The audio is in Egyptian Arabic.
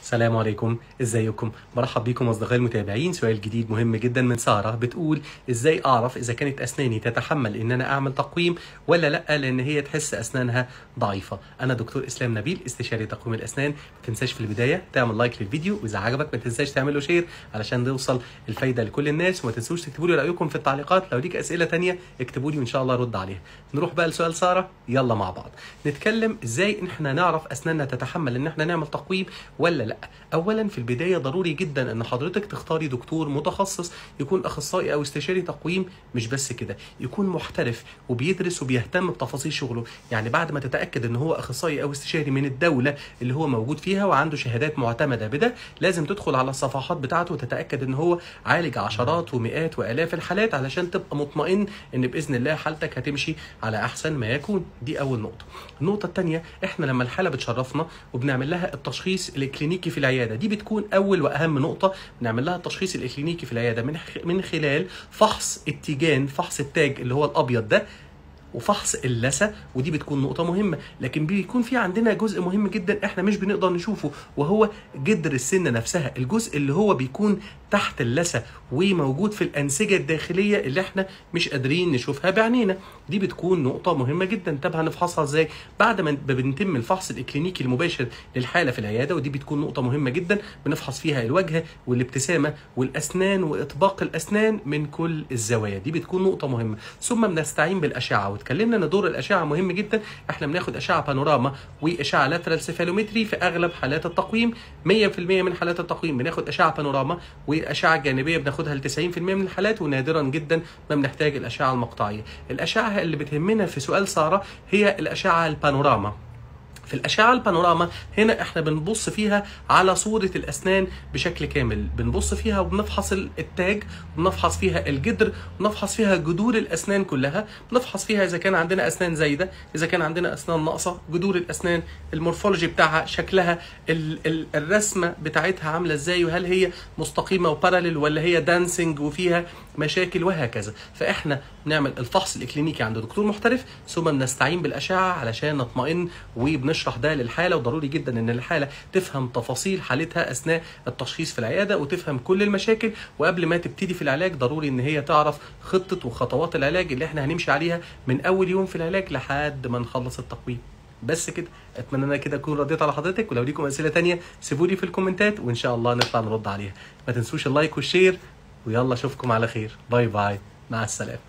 السلام عليكم ازيكم مرحب بكم اصدقائي المتابعين سؤال جديد مهم جدا من ساره بتقول ازاي اعرف اذا كانت اسناني تتحمل ان انا اعمل تقويم ولا لا لان هي تحس اسنانها ضعيفه انا دكتور اسلام نبيل استشاري تقويم الاسنان ما تنساش في البدايه تعمل لايك للفيديو واذا عجبك ما تنساش تعمل له شير علشان نوصل الفايده لكل الناس وما تنسوش تكتبوا لي رايكم في التعليقات لو ليك اسئله تانية اكتبوا لي وان شاء الله ارد عليها نروح بقى لسؤال ساره يلا مع بعض نتكلم ازاي ان احنا نعرف اسناننا تتحمل ان احنا نعمل تقويم ولا لا اولا في البدايه ضروري جدا ان حضرتك تختاري دكتور متخصص يكون اخصائي او استشاري تقويم مش بس كده يكون محترف وبيدرس وبيهتم بتفاصيل شغله يعني بعد ما تتاكد ان هو اخصائي او استشاري من الدوله اللي هو موجود فيها وعنده شهادات معتمده بده لازم تدخل على الصفحات بتاعته وتتاكد ان هو عالج عشرات ومئات والاف الحالات علشان تبقى مطمئن ان باذن الله حالتك هتمشي على احسن ما يكون دي اول نقطه النقطه الثانيه احنا لما الحاله بتشرفنا وبنعمل لها التشخيص الكلينيكي في العياده دي بتكون اول واهم نقطه بنعمل لها التشخيص الاكلينيكي في العياده من من خلال فحص التيجان فحص التاج اللي هو الابيض ده وفحص اللثه ودي بتكون نقطه مهمه لكن بيكون في عندنا جزء مهم جدا احنا مش بنقدر نشوفه وهو جدر السنه نفسها الجزء اللي هو بيكون تحت اللثه وموجود في الانسجه الداخليه اللي احنا مش قادرين نشوفها بعينينا دي بتكون نقطه مهمه جدا طب هنفحصها ازاي بعد ما بنتم الفحص الاكلينيكي المباشر للحاله في العياده ودي بتكون نقطه مهمه جدا بنفحص فيها الوجه والابتسامه والاسنان واطباق الاسنان من كل الزوايا دي بتكون نقطه مهمه ثم بنستعين بالاشعه واتكلمنا ان دور الاشعه مهم جدا احنا بناخد اشعه بانوراما واشعه لاترال سيفالومتري في اغلب حالات التقويم 100% من حالات التقويم بناخد اشعه بانوراما والاشعه الجانبيه بناخدها ل 90% من الحالات ونادرا جدا ما بنحتاج الاشعه المقطعيه الاشعه اللي بتهمنا في سؤال ساره هي الاشعه البانوراما في الاشعه البانوراما هنا احنا بنبص فيها على صوره الاسنان بشكل كامل بنبص فيها وبنفحص التاج وبنفحص فيها الجدر وبنفحص فيها جذور الاسنان كلها بنفحص فيها اذا كان عندنا اسنان زايده اذا كان عندنا اسنان ناقصه جذور الاسنان المورفولوجي بتاعها شكلها ال ال الرسمه بتاعتها عامله ازاي وهل هي مستقيمه وباراليل ولا هي دانسينج وفيها مشاكل وهكذا فاحنا نعمل الفحص الاكلينيكي عند دكتور محترف ثم بنستعين بالاشعه علشان نطمئن وبنشرح ده للحاله وضروري جدا ان الحاله تفهم تفاصيل حالتها اثناء التشخيص في العياده وتفهم كل المشاكل وقبل ما تبتدي في العلاج ضروري ان هي تعرف خطه وخطوات العلاج اللي احنا هنمشي عليها من اول يوم في العلاج لحد ما نخلص التقويم بس كده اتمنى ان انا كده اكون رديت على حضرتك ولو ليكم اسئله تانية سيبوا لي في الكومنتات وان شاء الله نطلع نرد عليها ما تنسوش اللايك والشير ويلا اشوفكم على خير باي باي مع السلامه